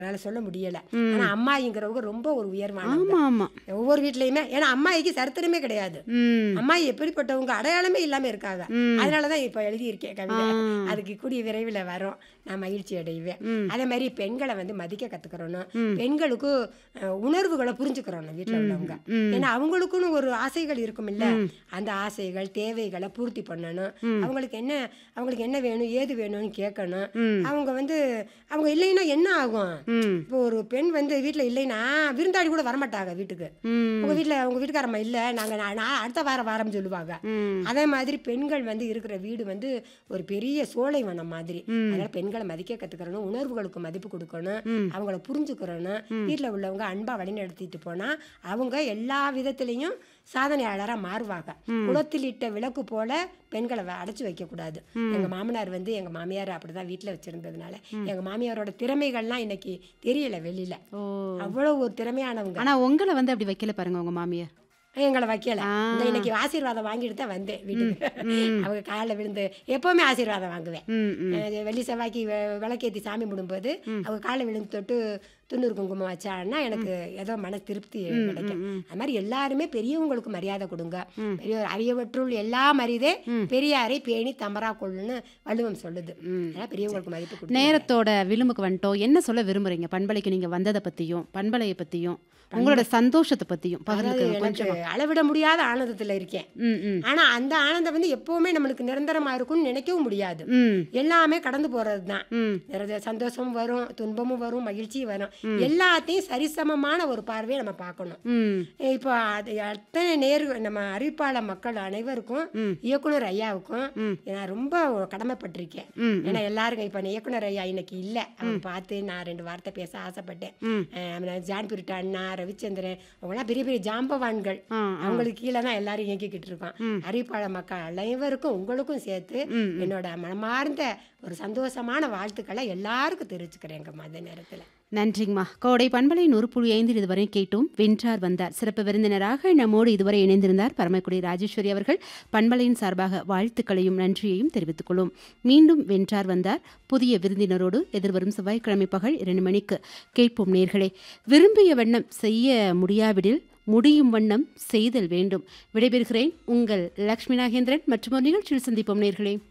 என்னால சொல்ல முடியல ஆனா அம்மாயிங்கிறவங்க ரொம்ப ஒரு உயர்வானவங்க ஆமா ஆமா ஒவ்வொரு வீட்லயுமே ஏன்னா அம்மாயிக்கு சரித்திரமே கிடையாது ம் அம்மாயி எப்படிப்பட்டவங்க அடையாளமே இல்லாம இருக்காங்க ம். அதனாலதான் இப்ப எழுதியிருக்கேன் கவிதை ஆ. அதுக்கு கூடிய விரைவில் வரும் நான் மகிழ்ச்சி அடைவேன் ம். அதே மாதிரி பெண்களை வந்து மதிக்க கத்துக்கிறோம் பெண்களுக்கு அஹ், உணர்வுகளை புரிஞ்சுக்கிறோம் வீட்டில் உள்ளவங்க ம். ஏன்னா அவங்களுக்குன்னு ஒரு ஆசைகள் இருக்கும் இல்ல அந்த ஆசைகள் தேவைகளை பூர்த்தி பண்ணணும் அவங்களுக்கு என்ன அவங்களுக்கு என்ன வேணும் ஏது வேணும்னு கேட்கணும் ம். அவங்க வந்து அவங்க இல்லைன்னா என்ன ஆகும் ம் இப்போ ஒரு பெண் வந்து வீட்டில் இல்லைன்னா விருந்தாடி கூட வரமாட்டாங்க வீட்டுக்கு ம் உங்க வீட்டில் உங்க வீட்டுக்காரம்மா இல்லை நாங்கள் நான் அடுத்த வாரம் வாரம் சொல்லுவாங்க ம் அதே மாதிரி பெண்கள் வந்து இருக்கிற வீடு வந்து ஒரு பெரிய சோலைவனம் மாதிரி அதனால பெண்களை மதிக்க கத்துக்கிறணும் உணர்வுகளுக்கு மதிப்பு கொடுக்கணும் அவங்கள புரிஞ்சுக்கிறணும் வீட்டில் உள்ளவங்க அன்பா வழிநடத்திட்டு போனா அவங்க எல்லா விதத்திலையும் சாதனையாளரா மாறுவாங்க குளத்தில் இட்ட விளக்கு போல பெண்களை வ- அடைச்சு வைக்க கூடாது எங்க மாமனார் வந்து எங்க மாமியார் அப்படிதான் வீட்டில் வச்சிருந்ததுனால எங்க மாமியாரோட திறமைகள்லாம் இன்னைக்கு தெரியல வெளியில ஓ அவ்வளவு ஒரு திறமையானவங்க ஆனா உங்களை வந்து அப்படி வைக்கல பாருங்க உங்க மாமியார் எங்களை வைக்கல இந்த இன்னைக்கு ஆசீர்வாதம் வாங்கிட்டு தான் வந்தேன் வீட்டுக்கு அவங்க காலில் விழுந்து எப்பவுமே ஆசீர்வாதம் வாங்குவேன் ம் ம் அஹ் வெள்ளி செவ்வாய்க்கு வெ- விளக்கேத்தி சாமி கும்பிடும்போது அவங்க காலில் விழுந்து தொட்டு துண்ணூறு குங்குமம் வச்சான்னா எனக்கு ஏதோ மன திருப்தி கிடைக்கும் அது மாதிரி எல்லாருமே பெரியவங்களுக்கு மரியாதை கொடுங்க பெரியவர் அரியவற்றுள் எல்லாம் அரிதே பெரியாரை பேணி தமரா கொள்ளுன்னு வள்ளுவம் சொல்லுது அதனால பெரியவங்களுக்கு மதிப்பு கொடுங்க நேரத்தோட விளிம்புக்கு வந்துட்டோம் என்ன சொல்ல விரும்புறீங்க பண்பலைக்கு நீங்க வந்ததை பத்தியும் பண்பலையை பத்தியும் உங்களோட சந்தோஷத்தை பத்தியும் அதாவது பகிர்ந்துக்க எனக்கு கொஞ்சம் அளவிட முடியாத ஆனந்தத்துல இருக்கேன் ம் ம் ஆனா அந்த ஆனந்தம் வந்து எப்பவுமே நம்மளுக்கு நிரந்தரமா இருக்கும்னு நினைக்கவும் முடியாது ம் எல்லாமே கடந்து போறது தான் ம் சந்தோஷமும் வரும் துன்பமும் வரும் மகிழ்ச்சியும் வரும் எல்லாத்தையும் சரிசமமான ஒரு பார்வையை நம்ம பார்க்கணும் ம் இப்போ அது அத்தனை நேர் நம்ம அறிவிப்பாளர் மக்கள் அனைவருக்கும் இயக்குனர் ஐயாவுக்கும் நான் ரொம்ப கடமைப்பட்டிருக்கேன் ம். ஏன்னா எல்லாருக்கும் இப்போ இயக்குனர் ஐயா இன்னைக்கு இல்லை அவங்க பார்த்து நான் ரெண்டு வார்த்தை பேச ஆசைப்பட்டேன் ம். அஹ் ஜான் பிரிட்டா அண்ணா ரவிச்சந்திரன் அவங்களாம் பெரிய பெரிய ஜாம்பவான்கள் ஆ, அவங்களுக்கு கீழே தான் எல்லாரும் இயக்கிக்கிட்டு இருக்கோம் அறிவிப்பாளர் மக்கள் அனைவருக்கும் உங்களுக்கும் சேர்த்து என்னோட மனமார்ந்த ஒரு சந்தோஷமான வாழ்த்துக்களை எல்லாருக்கும் தெரிவிச்சுக்கிறேன் எங்க மத நேரத்துல நன்றிங்கம்மா கோடை பண்பலை நூறு புள்ளி ஐந்தில் இதுவரை கேட்டோம் வென்றார் வந்தார் சிறப்பு விருந்தினராக நம்மோடு இதுவரை இணைந்திருந்தார் பரமக்குடி ராஜேஸ்வரி அவர்கள் பண்பலையின் சார்பாக வாழ்த்துக்களையும் நன்றியையும் தெரிவித்துக் கொள்ளும் மீண்டும் வென்றார் வந்தார் புதிய விருந்தினரோடு எதிர்வரும் செவ்வாய்க்கிழமை பகல் இரண்டு மணிக்கு கேட்போம் நேர்களே விரும்பிய வண்ணம் செய்ய முடியாவிடில் முடியும் வண்ணம் செய்தல் வேண்டும் விடைபெறுகிறேன் உங்கள் லக்ஷ்மி நாகேந்திரன் மற்றும் ஒரு நிகழ்ச்சியில் சந்திப்போம் நேர்களே